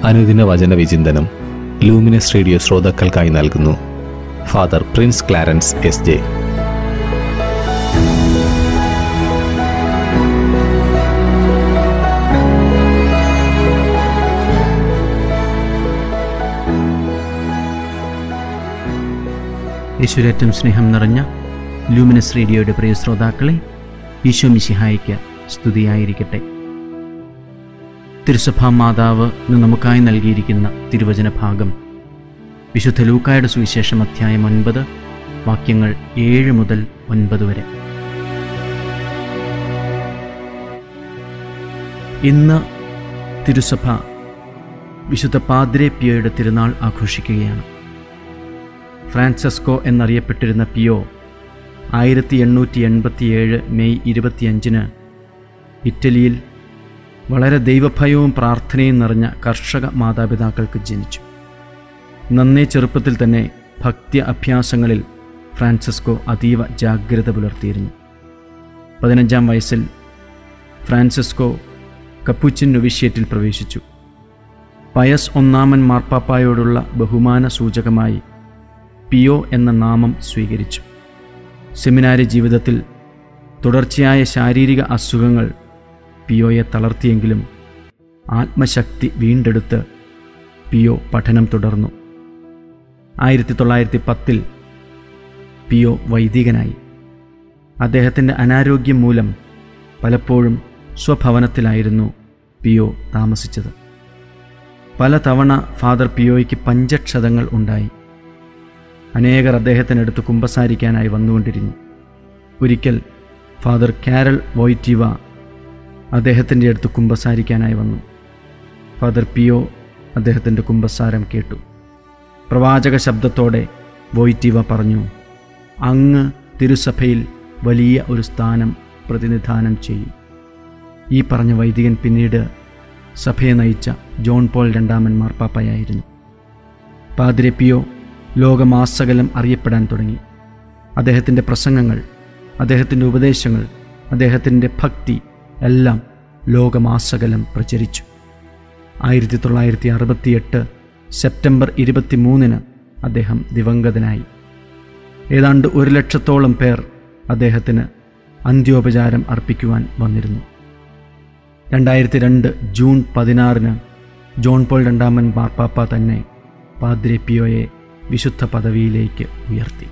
അനുദിന വചന വിചിന്തനം ലൂമിനസ് റേഡിയോ ശ്രോതാക്കൾക്കായി നൽകുന്നു Father Prince Clarence S J യേശുരേറ്റം സ്നേഹം നിറഞ്ഞ ലൂമിനസ് റേഡിയോയുടെ പ്രിയ ശ്രോതാക്കളെ ഈശോ മിശിഹായിക്ക് സ്തുതിയായിരിക്കട്ടെ തിരുസഭാ മാതാവ് ഇന്ന് നമുക്കായി നൽകിയിരിക്കുന്ന തിരുവചന ഭാഗം വിശുദ്ധ ലൂക്കായുടെ സുവിശേഷം അധ്യായം ഒൻപത് വാക്യങ്ങൾ ഏഴ് മുതൽ ഒൻപത് വരെ ഇന്ന് തിരുസഭ വിശുദ്ധ പാദ്രേ പിയോയുടെ തിരുനാൾ ആഘോഷിക്കുകയാണ് ഫ്രാൻസെസ്കോ എന്നറിയപ്പെട്ടിരുന്ന പിയോ ആയിരത്തി എണ്ണൂറ്റി എൺപത്തിയേഴ് മെയ് ഇരുപത്തിയഞ്ചിന് ഇറ്റലിയിൽ വളരെ ദൈവഭയവും പ്രാർത്ഥനയും നിറഞ്ഞ കർഷക മാതാപിതാക്കൾക്ക് ജനിച്ചു നന്നേ ചെറുപ്പത്തിൽ തന്നെ ഭക്തി അഭ്യാസങ്ങളിൽ ഫ്രാൻസിസ്കോ അതീവ ജാഗ്രത പുലർത്തിയിരുന്നു പതിനഞ്ചാം വയസ്സിൽ ഫ്രാൻസിസ്കോ കപ്പുച്ചിൻ നൊവിഷ്യേറ്റിൽ പ്രവേശിച്ചു പയസ് ഒന്നാമൻ മാർപ്പാപ്പായോടുള്ള ബഹുമാന സൂചകമായി പിയോ എന്ന നാമം സ്വീകരിച്ചു സെമിനാരി ജീവിതത്തിൽ തുടർച്ചയായ ശാരീരിക അസുഖങ്ങൾ പിയോയെ തളർത്തിയെങ്കിലും ആത്മശക്തി വീണ്ടെടുത്ത് പിയോ പഠനം തുടർന്നു ആയിരത്തി തൊള്ളായിരത്തി പത്തിൽ പിയോ വൈദികനായി അദ്ദേഹത്തിൻ്റെ അനാരോഗ്യം മൂലം പലപ്പോഴും സ്വഭവനത്തിലായിരുന്നു പിയോ താമസിച്ചത് പലതവണ ഫാദർ പിയോയ്ക്ക് പഞ്ചക്ഷതങ്ങൾ ഉണ്ടായി അനേകർ അദ്ദേഹത്തിനടുത്ത് കുമ്പസാരിക്കാനായി വന്നുകൊണ്ടിരുന്നു ഒരിക്കൽ ഫാദർ കാരൽ വോയ്റ്റീവ അദ്ദേഹത്തിൻ്റെ അടുത്ത് കുമ്പസാരിക്കാനായി വന്നു ഫാദർ പിയോ അദ്ദേഹത്തിൻ്റെ കുമ്പസാരം കേട്ടു പ്രവാചക ശബ്ദത്തോടെ വോയ്റ്റീവ പറഞ്ഞു അങ്ങ് തിരുസഭയിൽ വലിയ ഒരു സ്ഥാനം പ്രതിനിധാനം ചെയ്യും ഈ പറഞ്ഞ വൈദികൻ പിന്നീട് സഭയെ നയിച്ച ജോൺ പോൾ രണ്ടാമൻ മാർപ്പാപ്പയായിരുന്നു പാതിരെ പിയോ ലോകമാസകലം അറിയപ്പെടാൻ തുടങ്ങി അദ്ദേഹത്തിൻ്റെ പ്രസംഗങ്ങൾ അദ്ദേഹത്തിൻ്റെ ഉപദേശങ്ങൾ അദ്ദേഹത്തിൻ്റെ ഭക്തി എല്ലാം ലോകമാസകലം പ്രചരിച്ചു ആയിരത്തി തൊള്ളായിരത്തി അറുപത്തിയെട്ട് സെപ്റ്റംബർ ഇരുപത്തി മൂന്നിന് അദ്ദേഹം ദിവംഗതനായി ഏതാണ്ട് ഒരു ലക്ഷത്തോളം പേർ അദ്ദേഹത്തിന് അന്ത്യോപചാരം അർപ്പിക്കുവാൻ വന്നിരുന്നു രണ്ടായിരത്തി രണ്ട് ജൂൺ പതിനാറിന് ജോൺ പോൾ രണ്ടാമൻ മാർപ്പാപ്പ തന്നെ പാദ്രെ പിയോയെ വിശുദ്ധ പദവിയിലേക്ക് ഉയർത്തി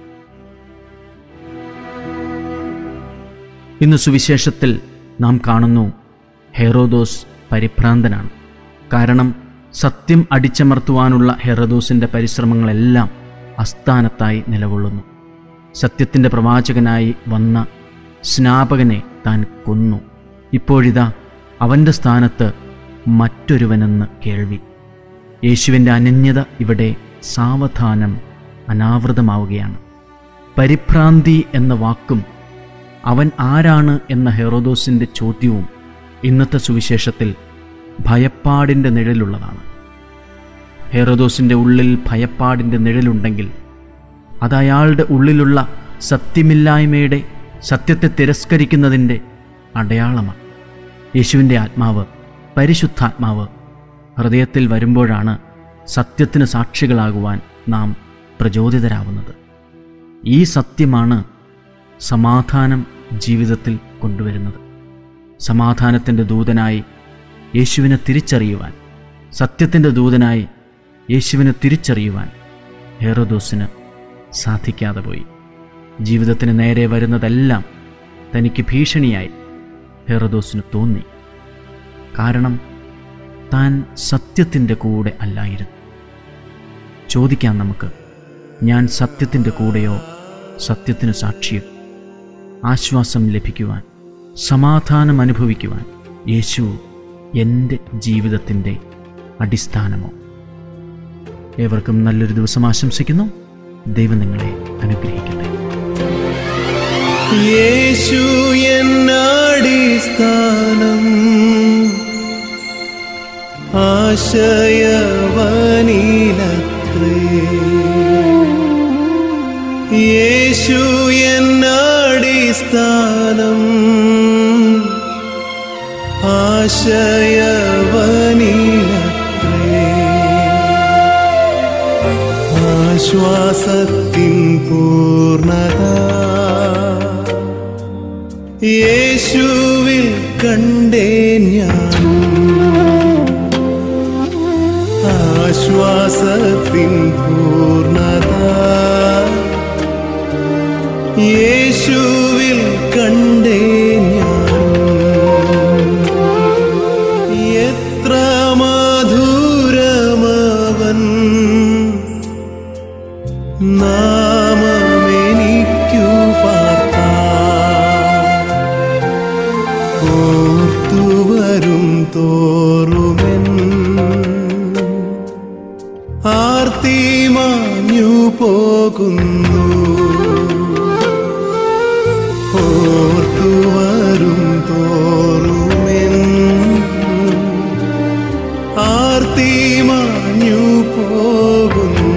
ഇന്ന് സുവിശേഷത്തിൽ നാം കാണുന്നു ഹെറോദോസ് പരിഭ്രാന്തനാണ് കാരണം സത്യം അടിച്ചമർത്തുവാനുള്ള ഹെറോദോസിൻ്റെ പരിശ്രമങ്ങളെല്ലാം അസ്ഥാനത്തായി നിലകൊള്ളുന്നു സത്യത്തിൻ്റെ പ്രവാചകനായി വന്ന സ്നാപകനെ താൻ കൊന്നു ഇപ്പോഴിതാ അവൻ്റെ സ്ഥാനത്ത് മറ്റൊരുവനെന്ന് കേൾവി യേശുവിൻ്റെ അനന്യത ഇവിടെ സാവധാനം അനാവൃതമാവുകയാണ് പരിഭ്രാന്തി എന്ന വാക്കും അവൻ ആരാണ് എന്ന ഹെറോദോസിൻ്റെ ചോദ്യവും ഇന്നത്തെ സുവിശേഷത്തിൽ ഭയപ്പാടിൻ്റെ നിഴലുള്ളതാണ് ഹെറോദോസിൻ്റെ ഉള്ളിൽ ഭയപ്പാടിൻ്റെ നിഴലുണ്ടെങ്കിൽ അത് അയാളുടെ ഉള്ളിലുള്ള സത്യമില്ലായ്മയുടെ സത്യത്തെ തിരസ്കരിക്കുന്നതിൻ്റെ അടയാളമാണ് യേശുവിൻ്റെ ആത്മാവ് പരിശുദ്ധാത്മാവ് ഹൃദയത്തിൽ വരുമ്പോഴാണ് സത്യത്തിന് സാക്ഷികളാകുവാൻ നാം പ്രചോദിതരാവുന്നത് ഈ സത്യമാണ് സമാധാനം ജീവിതത്തിൽ കൊണ്ടുവരുന്നത് സമാധാനത്തിൻ്റെ ദൂതനായി യേശുവിനെ തിരിച്ചറിയുവാൻ സത്യത്തിൻ്റെ ദൂതനായി യേശുവിനെ തിരിച്ചറിയുവാൻ ഹെറോദോസിന് സാധിക്കാതെ പോയി ജീവിതത്തിന് നേരെ വരുന്നതെല്ലാം തനിക്ക് ഭീഷണിയായി ഹെറോദോസിന് തോന്നി കാരണം താൻ സത്യത്തിൻ്റെ കൂടെ അല്ലായിരുന്നു ചോദിക്കാം നമുക്ക് ഞാൻ സത്യത്തിൻ്റെ കൂടെയോ സത്യത്തിന് സാക്ഷിയോ ആശ്വാസം ലഭിക്കുവാൻ സമാധാനം അനുഭവിക്കുവാൻ യേശു എൻ്റെ ജീവിതത്തിൻ്റെ അടിസ്ഥാനമോ ഏവർക്കും നല്ലൊരു ദിവസം ആശംസിക്കുന്നു ദൈവം നിങ്ങളെ അനുഗ്രഹിക്കട്ടെ യേശു എന്നാടിസ്ഥാനം ആശയവനിലത്രേ യേശു എന്നാടിസ്ഥാനം ആശയവനിലത്രേ ആശ്വാസത്തിൻ പൂർണ്ണത യേശുവിൽ കണ്ടേ ഞാൻ ആശ്വാസത്തിൻ പൂർണ്ണത യേശുവിൽ കണ്ടേ ഞാൻ എത്ര മധുരമവൻ നാമമെനിക്കു പാർക്കാം ഓർത്തുവരും തോറുമെൻ ആർത്തി മാഞ്ഞു പോകുന്നു ഓർത്തുവരും തോറുമെൻ ആർത്തി മാഞ്ഞു പോകുന്നു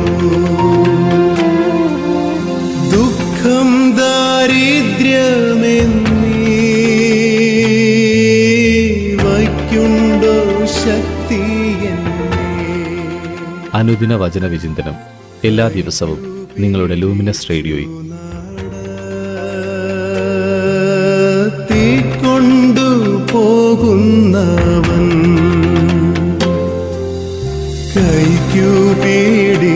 ദുഃഖം ദാരിദ്ര്യമെന്നീ വയ്ക്കുണ്ടോ ശക്തി അനുദിന വചന വിചിന്തനം എല്ലാ ദിവസവും നിങ്ങളുടെ ലൂമിനസ് റേഡിയോയിൽ കൊണ്ടു പോകുന്നവൻ കൈക്കു പീടി